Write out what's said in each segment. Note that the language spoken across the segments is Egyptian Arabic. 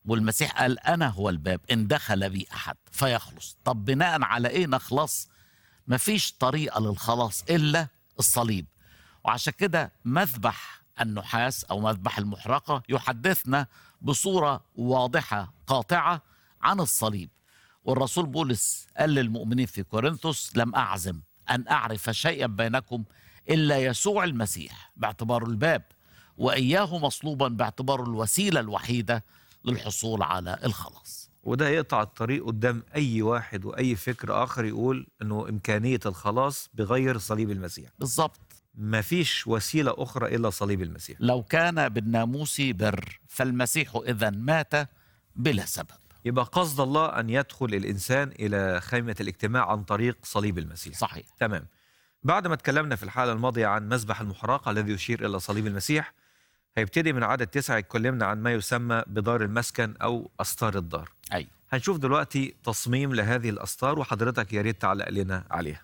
والمسيح قال أنا هو الباب إن دخل بي أحد فيخلص طب بناء على إيه نخلص مفيش طريقة للخلاص إلا الصليب وعشان كده مذبح النحاس أو مذبح المحرقة يحدثنا بصورة واضحة قاطعة عن الصليب والرسول بولس قال للمؤمنين في كورنثوس لم أعزم أن أعرف شيئا بينكم إلا يسوع المسيح باعتباره الباب وإياه مصلوبا باعتباره الوسيلة الوحيدة للحصول على الخلاص وده يقطع الطريق قدام أي واحد وأي فكر آخر يقول أنه إمكانية الخلاص بغير صليب المسيح بالضبط مفيش وسيلة أخرى إلا صليب المسيح لو كان بالناموس بر فالمسيح إذا مات بلا سبب يبقى قصد الله أن يدخل الإنسان إلى خيمة الاجتماع عن طريق صليب المسيح صحيح تمام بعد ما اتكلمنا في الحلقة الماضية عن مذبح المحرقة الذي يشير إلى صليب المسيح هيبتدي من عدد تسعة يتكلمنا عن ما يسمى بدار المسكن أو أستار الدار أي هنشوف دلوقتي تصميم لهذه الأستار وحضرتك يا ريت تعلق لنا عليها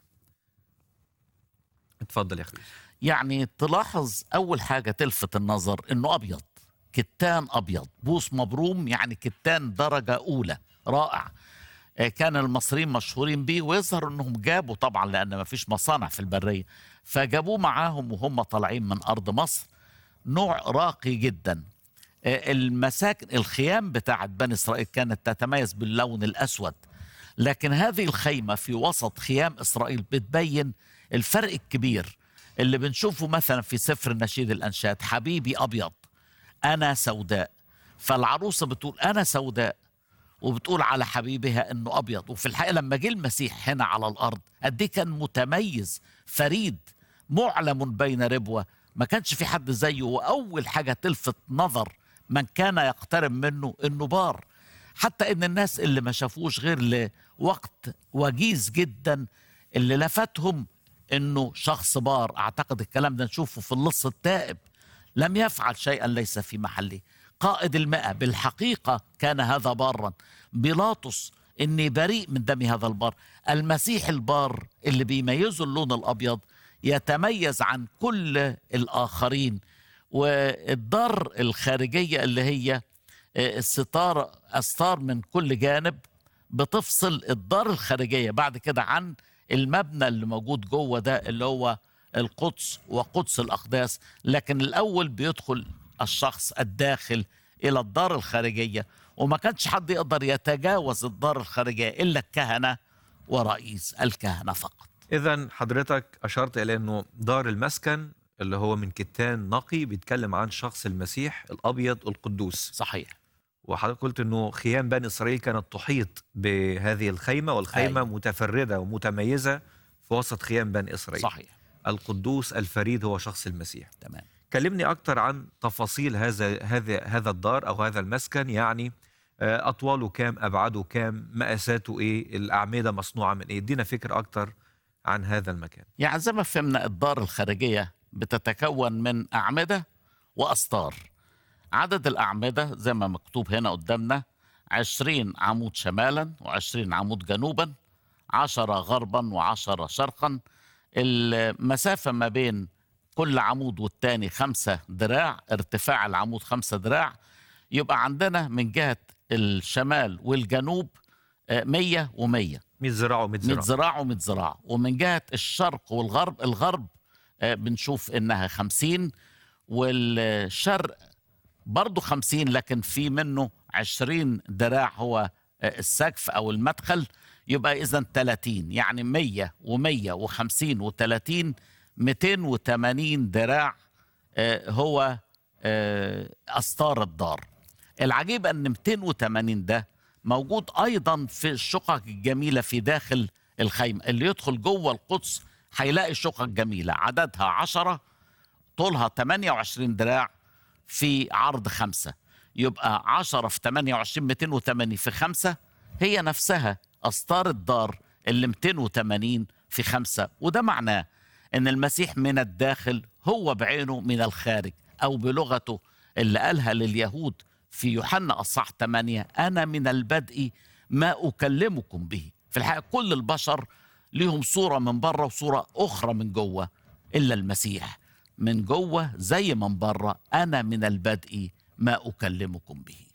اتفضل يا أخوي يعني تلاحظ أول حاجة تلفت النظر إنه أبيض كتان أبيض بوس مبروم يعني كتان درجة أولى رائع آه، كان المصريين مشهورين بيه ويظهر انهم جابوا طبعا لان ما فيش مصانع في البريه فجابوه معاهم وهم طالعين من ارض مصر نوع راقي جدا آه، المساكن الخيام بتاعت بني اسرائيل كانت تتميز باللون الاسود لكن هذه الخيمه في وسط خيام اسرائيل بتبين الفرق الكبير اللي بنشوفه مثلا في سفر النشيد الانشاد حبيبي ابيض انا سوداء فالعروسه بتقول انا سوداء وبتقول على حبيبها انه ابيض وفي الحقيقه لما جه المسيح هنا على الارض قد إيه كان متميز فريد معلم بين ربوه ما كانش في حد زيه واول حاجه تلفت نظر من كان يقترب منه انه بار حتى ان الناس اللي ما شافوش غير لوقت وجيز جدا اللي لفتهم انه شخص بار اعتقد الكلام ده نشوفه في اللص التائب لم يفعل شيئا ليس في محله قائد المئة بالحقيقة كان هذا بارا بيلاطس إني بريء من دم هذا البار المسيح البار اللي بيميزه اللون الأبيض يتميز عن كل الآخرين والدار الخارجية اللي هي آه، الستار أستار من كل جانب بتفصل الدار الخارجية بعد كده عن المبنى اللي موجود جوه ده اللي هو القدس وقدس الأقداس لكن الأول بيدخل الشخص الداخل إلى الدار الخارجية وما كانش حد يقدر يتجاوز الدار الخارجية إلا الكهنة ورئيس الكهنة فقط إذا حضرتك أشرت إلى أنه دار المسكن اللي هو من كتان نقي بيتكلم عن شخص المسيح الأبيض القدوس صحيح وحضرتك قلت أنه خيام بني إسرائيل كانت تحيط بهذه الخيمة والخيمة أيوة. متفردة ومتميزة في وسط خيام بني إسرائيل صحيح القدوس الفريد هو شخص المسيح تمام كلمني أكتر عن تفاصيل هذا هذا هذا الدار أو هذا المسكن يعني آه، أطواله كام أبعاده كام مقاساته إيه الأعمدة مصنوعة من إيه ادينا فكرة أكتر عن هذا المكان يعني زي ما فهمنا الدار الخارجية بتتكون من أعمدة وأستار عدد الأعمدة زي ما مكتوب هنا قدامنا عشرين عمود شمالا وعشرين عمود جنوبا عشرة غربا وعشرة شرقا المسافة ما بين كل عمود والتاني خمسة دراع ارتفاع العمود خمسة دراع يبقى عندنا من جهة الشمال والجنوب آه، مية ومية 100 ذراع و100 100 ذراع ذراع و100 ذراع ومن جهة الشرق والغرب الغرب آه، بنشوف إنها 50 والشرق برضه 50 لكن في منه 20 ذراع هو آه، السقف أو المدخل يبقى إذا 30 يعني 100 و100 و50 و30 280 ذراع آه، هو آه، أستار الدار العجيب أن 280 ده موجود أيضا في الشقق الجميلة في داخل الخيمة اللي يدخل جوه القدس هيلاقي شقق جميلة عددها عشرة طولها 28 دراع في عرض خمسة يبقى 10 في 28 280 في خمسة هي نفسها أستار الدار اللي 280 في خمسة وده معناه ان المسيح من الداخل هو بعينه من الخارج او بلغته اللي قالها لليهود في يوحنا اصح 8 انا من البدء ما اكلمكم به في الحقيقه كل البشر ليهم صوره من بره وصوره اخرى من جوه الا المسيح من جوه زي من بره انا من البدء ما اكلمكم به